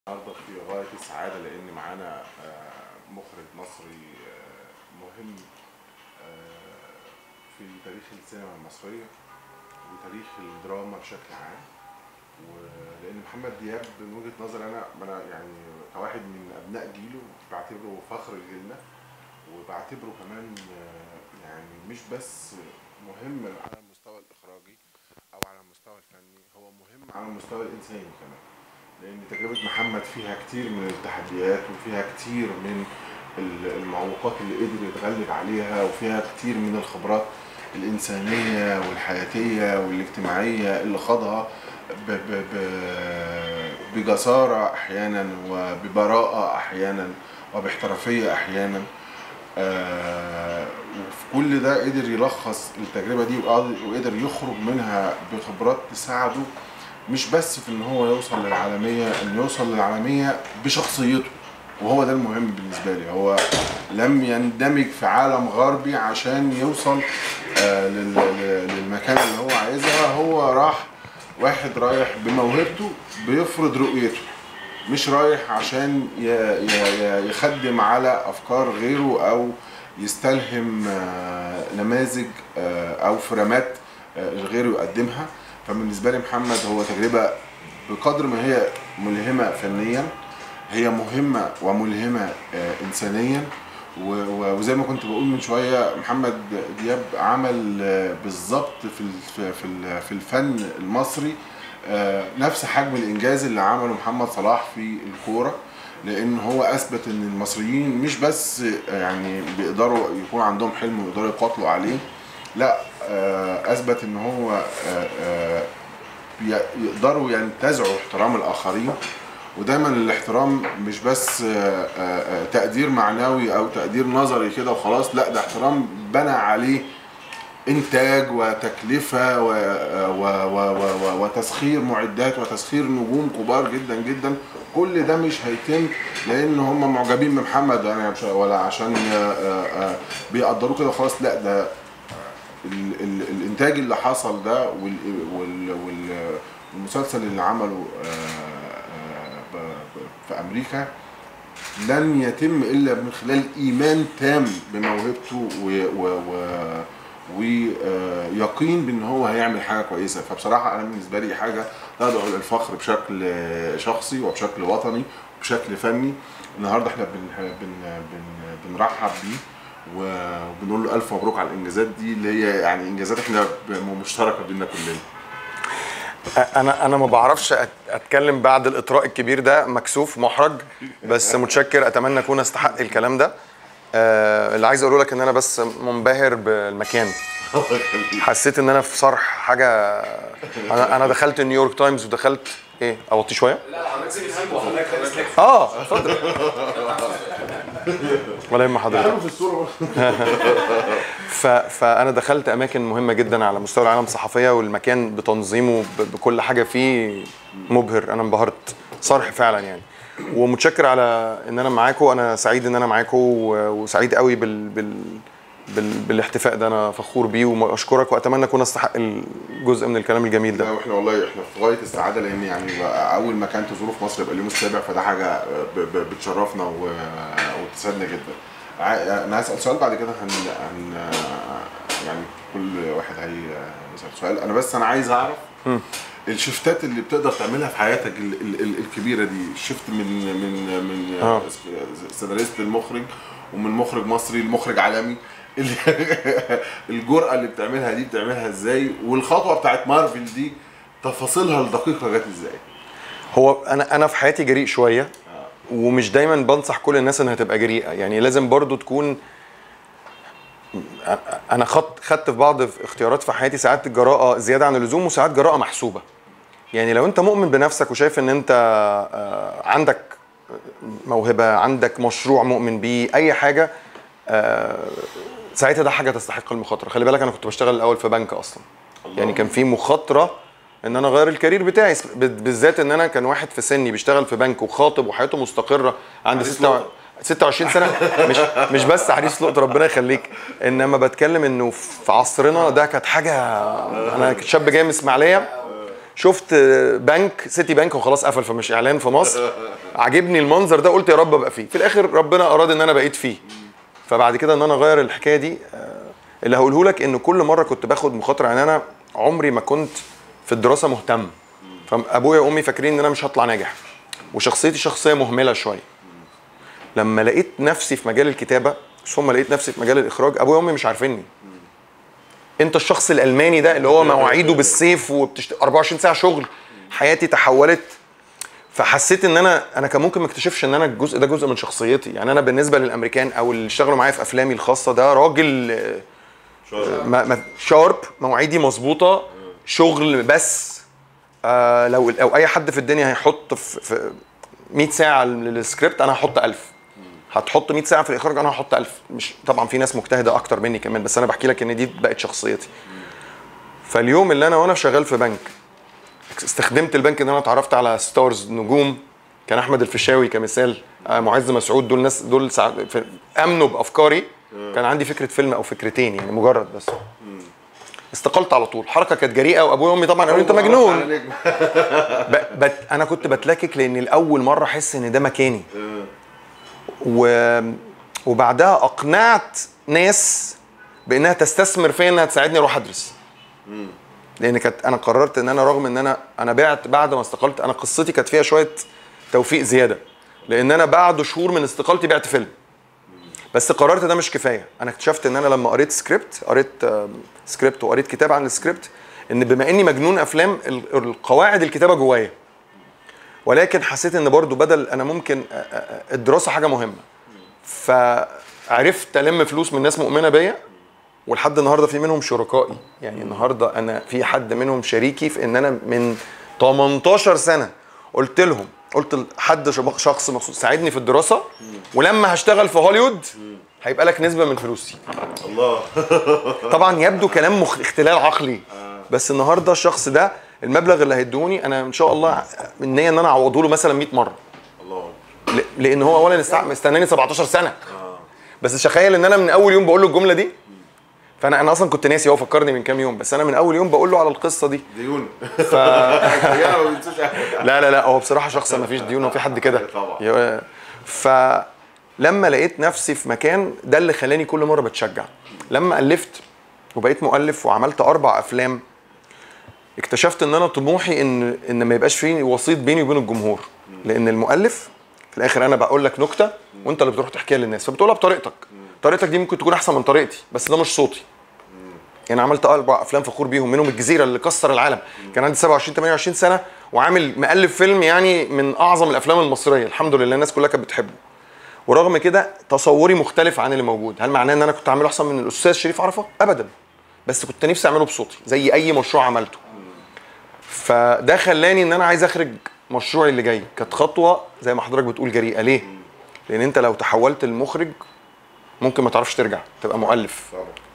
النهارده في غاية السعادة لأن معانا آه، مخرج مصري آه، مهم آه، في تاريخ السينما المصرية وتاريخ الدراما بشكل عام ولأن محمد دياب من وجهة نظري أنا أنا يعني كواحد من أبناء جيله بعتبره فخر لجيلنا وبعتبره كمان آه، يعني مش بس مهم على المستوى الإخراجي أو على المستوى الفني هو مهم على المستوى الإنساني كمان لان تجربه محمد فيها كتير من التحديات وفيها كتير من ال- المعوقات اللي قدر يتغلب عليها وفيها كتير من الخبرات الانسانيه والحياتيه والاجتماعيه اللي خاضها ب- ب- ب- بجساره احيانا وببراءه احيانا وباحترافيه احيانا آه، وفي كل ده قدر يلخص التجربه دي وقاد- وقدر يخرج منها بخبرات تساعده مش بس في ان هو يوصل للعالميه ان يوصل للعالميه بشخصيته وهو ده المهم بالنسبه لي هو لم يندمج في عالم غربي عشان يوصل آه، لل- لل- للمكان اللي هو عايزها هو راح واحد رايح بموهبته بيفرض رؤيته مش رايح عشان ي- ي- ي- يخدم على افكار غيره او يستلهم آه، نماذج آه، او فرامات آه، غيره يقدمها فبالنسبه لي محمد هو تجربه بقدر ما هي ملهمه فنيا هي مهمه وملهمه آه، انسانيا و- و- وزي ما كنت بقول من شويه محمد دياب عمل آه، بالظبط في ال- في في ال- في الفن المصري آه، نفس حجم الانجاز اللي عمله محمد صلاح في الكوره لان هو اثبت ان المصريين مش بس يعني بيقدروا يكون عندهم حلم ويقدروا يقاتلوا عليه لا آه، اثبت ان هو آه، آه، ي- يقدروا ينتزعوا احترام الاخرين ودايما الاحترام مش بس آه، آه، آه، تقدير معنوي او تقدير نظري كده وخلاص لا ده احترام بنى عليه انتاج وتكلفه و... و... و... و... و... وتسخير معدات وتسخير نجوم كبار جدا جدا كل ده مش هيتم لان هم معجبين بمحمد يعني مش- ولا عشان آه، آه، آه، بيقدروه كده خلاص لا ده ال... ال... الانتاج اللي حصل ده وال... وال... وال... والمسلسل اللي عمله آه، آه، ب... ب... في امريكا لن يتم الا من خلال ايمان تام بموهبته و... و... و... ويقين بان هو هيعمل حاجه كويسه فبصراحه انا بالنسبه لي حاجه تدعو للفخر بشكل شخصي وبشكل وطني وبشكل فني النهارده احنا بن... بن... بن... بنرحب بيه وبنقول له الف مبروك على الانجازات دي اللي هي يعني انجازات احنا ب- مشتركه بينا كلنا انا انا ما بعرفش أت- اتكلم بعد الاطراء الكبير ده مكسوف محرج بس متشكر اتمنى اكون استحق الكلام ده آه اللي عايز اقوله لك ان انا بس منبهر بالمكان حسيت ان انا في صرح حاجه انا انا دخلت نيويورك تايمز ودخلت ايه اوطي شويه اه اتفضل ولا يهم حضرتك في الصوره ف... فانا دخلت اماكن مهمه جدا على مستوى العالم الصحفيه والمكان بتنظيمه ب... بكل حاجه فيه مبهر انا انبهرت صرح فعلا يعني ومتشكر على ان انا معاكم انا سعيد ان انا معاكم و... وسعيد قوي بال... بال... بال... بالاحتفاء ده انا فخور بيه واشكرك واتمنى اكون استحق الجزء من الكلام الجميل لا ده واحنا والله احنا في غايه السعاده لان يعني بقى اول مكان تزوره في مصر يبقى اليوم السابع فده حاجه ب- ب- بتشرفنا و- وتسعدنا جدا. ع- انا هسال سؤال بعد كده هن, هن يعني كل واحد هيسال سؤال انا بس انا عايز اعرف الشفتات اللي بتقدر تعملها في حياتك ال- ال- ال- الكبيره دي الشفت من من من آه. سيناريست المخرج ومن مخرج مصري لمخرج عالمي ال- الجرأة اللي بتعملها دي بتعملها ازاي والخطوة بتاعت مارفل دي تفاصيلها الدقيقة جت ازاي هو انا انا في حياتي جريء شويه ومش دايما بنصح كل الناس انها تبقى جريئه يعني لازم برضو تكون انا خدت خدت في بعض في اختيارات في حياتي ساعات الجراءه زياده عن اللزوم وساعات جراءه محسوبه يعني لو انت مؤمن بنفسك وشايف ان انت آه، عندك موهبه عندك مشروع مؤمن بيه اي حاجه آه، ساعتها ده حاجه تستحق المخاطره خلي بالك انا كنت بشتغل الاول في بنك اصلا يعني كان في مخاطره ان انا اغير الكارير بتاعي ب- بالذات ان انا كان واحد في سني بيشتغل في بنك وخاطب وحياته مستقره عند عريس 26 لقطة. 26 سنه مش مش بس عريس لقط ربنا يخليك انما بتكلم انه في عصرنا ده كانت حاجه انا كنت شاب جاي من اسماعيليه شفت بنك سيتي بنك وخلاص قفل فمش اعلان في مصر عجبني المنظر ده قلت يا رب ابقى فيه في الاخر ربنا اراد ان انا بقيت فيه فبعد كده ان انا اغير الحكايه دي آه، اللي هقوله لك ان كل مره كنت باخد مخاطره يعني انا عمري ما كنت في الدراسه مهتم فابويا وامي فاكرين ان انا مش هطلع ناجح وشخصيتي شخصيه مهمله شويه لما لقيت نفسي في مجال الكتابه ثم لقيت نفسي في مجال الاخراج ابويا وامي مش عارفيني انت الشخص الالماني ده اللي هو مواعيده بالسيف وبتشت... 24 ساعه شغل حياتي تحولت فحسيت ان انا انا كان ممكن ما اكتشفش ان انا الجزء ده جزء من شخصيتي يعني انا بالنسبه للامريكان او اللي اشتغلوا معايا في افلامي الخاصه ده راجل آه، شاطر. ما ما شارب مواعيدي مظبوطه شغل بس آه لو لو اي حد في الدنيا هيحط في, في 100 ساعه للسكريبت انا هحط 1000 هتحط 100 ساعه في الاخراج انا هحط 1000 مش طبعا في ناس مجتهده اكتر مني كمان بس انا بحكي لك ان دي بقت شخصيتي فاليوم اللي انا وانا شغال في بنك استخدمت البنك ان انا اتعرفت على ستارز نجوم كان احمد الفيشاوي كمثال آه، معز مسعود دول ناس دول سع... في- امنوا بافكاري كان عندي فكره فيلم او فكرتين يعني مجرد بس استقلت على طول حركه كانت جريئه وابويا وامي طبعا قالوا لي انت مجنون ب... بت... انا كنت بتلكك لان الاول مره احس ان ده مكاني و... وبعدها اقنعت ناس بانها تستثمر فيا انها تساعدني اروح ادرس لان كانت انا قررت ان انا رغم ان انا انا بعت بعد ما استقلت انا قصتي كانت فيها شويه توفيق زياده لان انا بعد شهور من استقالتي بعت فيلم بس قررت ده مش كفايه انا اكتشفت ان انا لما قريت سكريبت قريت آم، سكريبت وقريت كتاب عن السكريبت ان بما اني مجنون افلام ال- القواعد الكتابه جوايا ولكن حسيت ان برضو بدل انا ممكن أ- أ- أ- الدراسه حاجه مهمه فعرفت الم فلوس من ناس مؤمنه بيا ولحد النهارده في منهم شركائي يعني النهارده انا في حد منهم شريكي في ان انا من 18 سنه قلت لهم قلت لحد شب- شخص مخصوص ساعدني في الدراسه ولما هشتغل في هوليوود هيبقى لك نسبه من فلوسي الله طبعا يبدو كلام مخ... اختلال عقلي بس النهارده الشخص ده المبلغ اللي هيدوني انا ان شاء الله النيه ان انا اعوضه له مثلا 100 مره الله ل- لان هو اولا استع- مستناني 17 سنه بس تخيل ان انا من اول يوم بقول له الجمله دي فانا انا اصلا كنت ناسي هو فكرني من كام يوم بس انا من اول يوم بقول له على القصه دي ديون ف... يا ما بينسوش حاجة. لا لا لا هو بصراحه شخص ما فيش ديون وفي حد كده طبعا. ي- فلما لقيت نفسي في مكان ده اللي خلاني كل مره بتشجع لما الفت وبقيت مؤلف وعملت اربع افلام اكتشفت ان انا طموحي ان ان ما يبقاش في وسيط بيني وبين الجمهور لان المؤلف في الاخر انا بقول لك نكته وانت اللي بتروح تحكيها للناس فبتقولها بطريقتك طريقتك دي ممكن تكون احسن من طريقتي بس ده مش صوتي يعني عملت اربع افلام فخور بيهم منهم الجزيره اللي كسر العالم كان عندي 27 28 سنه وعامل مؤلف فيلم يعني من اعظم الافلام المصريه الحمد لله الناس كلها كانت بتحبه ورغم كده تصوري مختلف عن اللي موجود هل معناه ان انا كنت عامله احسن من الاستاذ شريف عرفه ابدا بس كنت نفسي اعمله بصوتي زي اي مشروع عملته فده خلاني ان انا عايز اخرج مشروعي اللي جاي كانت خطوه زي ما حضرتك بتقول جريئه ليه لان انت لو تحولت لمخرج ممكن ما تعرفش ترجع تبقى مؤلف طبعا